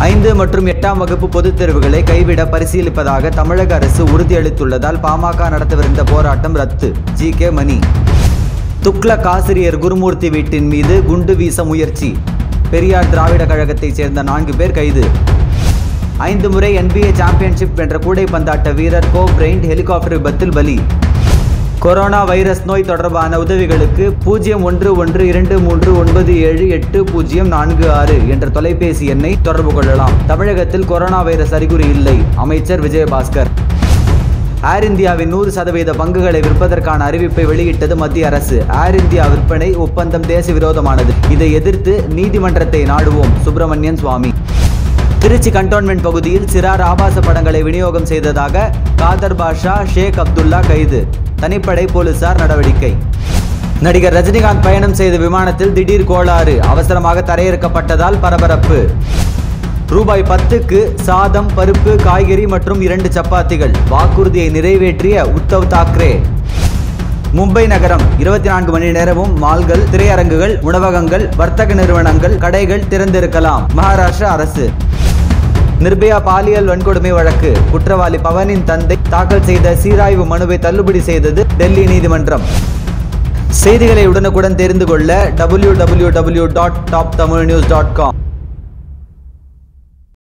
ஐந்து மற்றும் எட்டாம் வகுப்பு பொதுத் தேர்வுகளை கைவிட பரிசீலிப்பதாக தமிழக அரசு உறுதியளித்துள்ளதால் பாமக நடத்தவிருந்த போராட்டம் ரத்து ஜி கே மணி துக்ளக் ஆசிரியர் குருமூர்த்தி வீட்டின் மீது குண்டு வீச முயற்சி பெரியார் திராவிட கழகத்தைச் சேர்ந்த நான்கு பேர் கைது ஐந்து முறை NBA சாம்பியன்ஷிப் வென்ற கூடைப்பந்தாட்ட வீரர் கோ பிரெயின்ட் ஹெலிகாப்டர் விபத்தில் பலி கொரோனா வைரஸ் நோய் தொடர்பான உதவிகளுக்கு பூஜ்ஜியம் ஒன்று ஒன்று இரண்டு மூன்று ஒன்பது ஏழு எட்டு பூஜ்ஜியம் நான்கு ஆறு என்ற தொலைபேசி எண்ணை தொடர்பு கொள்ளலாம் தமிழகத்தில் கொரோனா வைரஸ் அறிகுறி இல்லை அமைச்சர் விஜயபாஸ்கர் ஏர் இந்தியாவின் நூறு சதவீத பங்குகளை விற்பதற்கான அறிவிப்பை வெளியிட்டது மத்திய அரசு ஏர் இந்தியா விற்பனை ஒப்பந்தம் தேச விரோதமானது இதை எதிர்த்து நீதிமன்றத்தை நாடுவோம் சுப்பிரமணியன் சுவாமி திருச்சி கண்டோன்மெண்ட் பகுதியில் சிறார் ஆபாச படங்களை விநியோகம் செய்ததாக காதர் பாஷா ஷேக் அப்துல்லா கைது தனிப்படை போலீசார் நடவடிக்கை நடிகர் ரஜினிகாந்த் பயணம் செய்த விமானத்தில் திடீர் கோளாறு அவசரமாக தரையிறக்கப்பட்டதால் பரபரப்பு ரூபாய் பத்துக்கு சாதம் பருப்பு காய்கறி மற்றும் இரண்டு சப்பாத்திகள் வாக்குறுதியை நிறைவேற்றிய உத்தவ் தாக்கரே மும்பை நகரம் இருபத்தி நான்கு மணி நேரமும் மால்கள் திரையரங்குகள் உணவகங்கள் வர்த்தக நிறுவனங்கள் கடைகள் திறந்திருக்கலாம் மகாராஷ்டிரா அரசு நிர்பயா பாலியல் வன்கொடுமை வழக்கு குற்றவாளி பவனின் தந்தை தாக்கல் செய்த சீராய்வு மனுவை தள்ளுபடி செய்தது டெல்லி நீதிமன்றம் செய்திகளை உடனுக்குடன் தெரிந்து கொள்ள W W W dot top Tamil news dot com